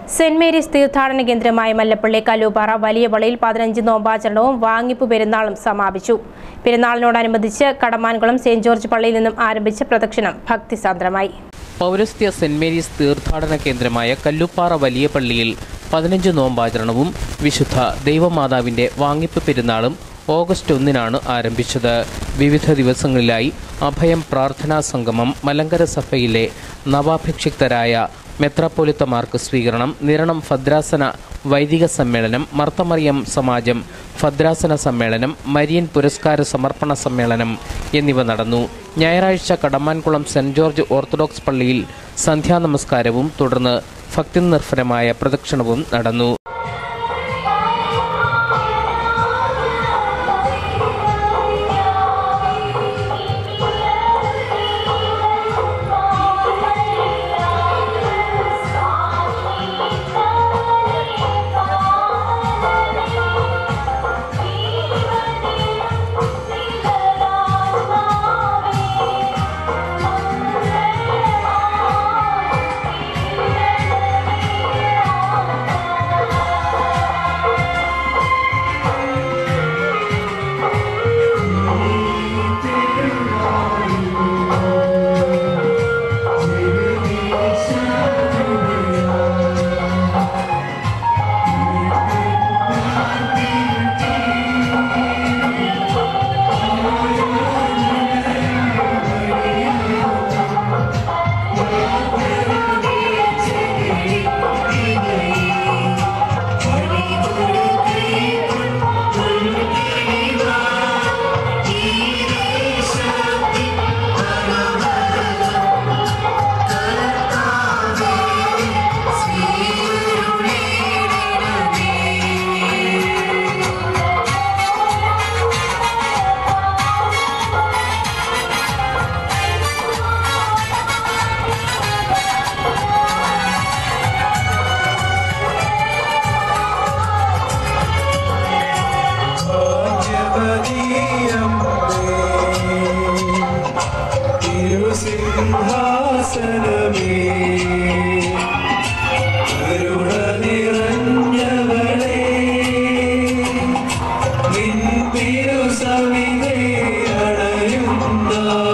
saint Mary's തീർത്ഥാടന കേന്ദ്രമായ മല്ലപ്പള്ളി കല്ലൂപ്പാറ വലിയ പള്ളിയിൽ പതിനഞ്ച് നോമ്പാചരണവും വാങ്ങിപ്പ് പെരുന്നാളും സമാപിച്ചു പെരുന്നാളിനോടനുബന്ധിച്ച് കടമാൻകുളം സെന്റ് ജോർജ് പള്ളിയിൽ നിന്നും ആരംഭിച്ച പ്രദക്ഷിണം ഭക്തിസാന്ദ്രമായി പൗരസ്ത്യ സെന്റ് മേരീസ് തീർത്ഥാടന കേന്ദ്രമായ കല്ലുപ്പാറ വലിയ പള്ളിയിൽ പതിനഞ്ച് നോമ്പാചരണവും വിശുദ്ധ ദൈവമാതാവിന്റെ വാങ്ങിപ്പ് പെരുന്നാളും ഓഗസ്റ്റ് ഒന്നിനാണ് ആരംഭിച്ചത് വിവിധ ദിവസങ്ങളിലായി അഭയം പ്രാർത്ഥനാ സംഗമം മലങ്കര സഭയിലെ നവാഭിക്ഷിക്തരായ മെത്രാപ്പൊലിത്തമാർക്ക് സ്വീകരണം നിരണം ഭദ്രാസന വൈദിക സമ്മേളനം മർത്തമറിയം സമാജം ഭദ്രാസന സമ്മേളനം മരിയൻ പുരസ്കാര സമർപ്പണ സമ്മേളനം എന്നിവ നടന്നു ഞായറാഴ്ച കടമ്മാൻകുളം സെന്റ് ജോർജ് ഓർത്തഡോക്സ് പള്ളിയിൽ സന്ധ്യാനമസ്കാരവും തുടർന്ന് ഭക്തി നിർഭരമായ പ്രദക്ഷിണവും നടന്നു തിരുസിംഹാസനമേ കരുണ നിറഞ്ഞവളേ നിൻ തിരുസവിധേ അണയുന്ന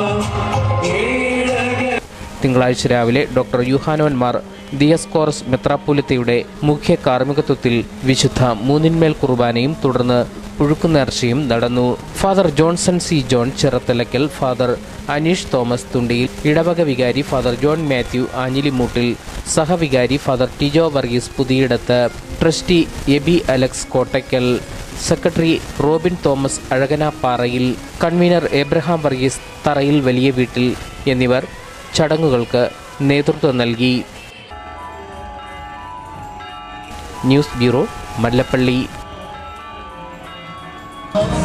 ഏഴക തിങ്കളാഴ്ച രാവിലെ ഡോക്ടർ യുഹാനോൻ മാർ ദിയസ്കോറസ് മെത്രാപ്പൊലിത്തയുടെ മുഖ്യ കാർമ്മികത്വത്തിൽ വിശുദ്ധ മൂന്നിന്മേൽ കുർബാനയും തുടർന്ന് പുഴുക്കുന്നേർച്ചയും നടന്നു father Johnson C John Chirathalakkal father Aneesh Thomas Thundiyil ഇടവക വികാരി ഫാദർ ജോൺ മാത്യു ആഞ്ഞിലിമൂട്ടിൽ സഹവികാരി father Tijo Varghese Puthiyidathu trustee Aby Alex Kottakkal secretary Robin Thomas Azhakanapparayil convener Abraham Varghese Tharayil വലിയ വീട്ടിൽ എന്നിവർ ചടങ്ങുകൾക്ക് നേതൃത്വം നൽകി ന്യൂസ് ബ്യൂറോ മല്ലപ്പള്ളി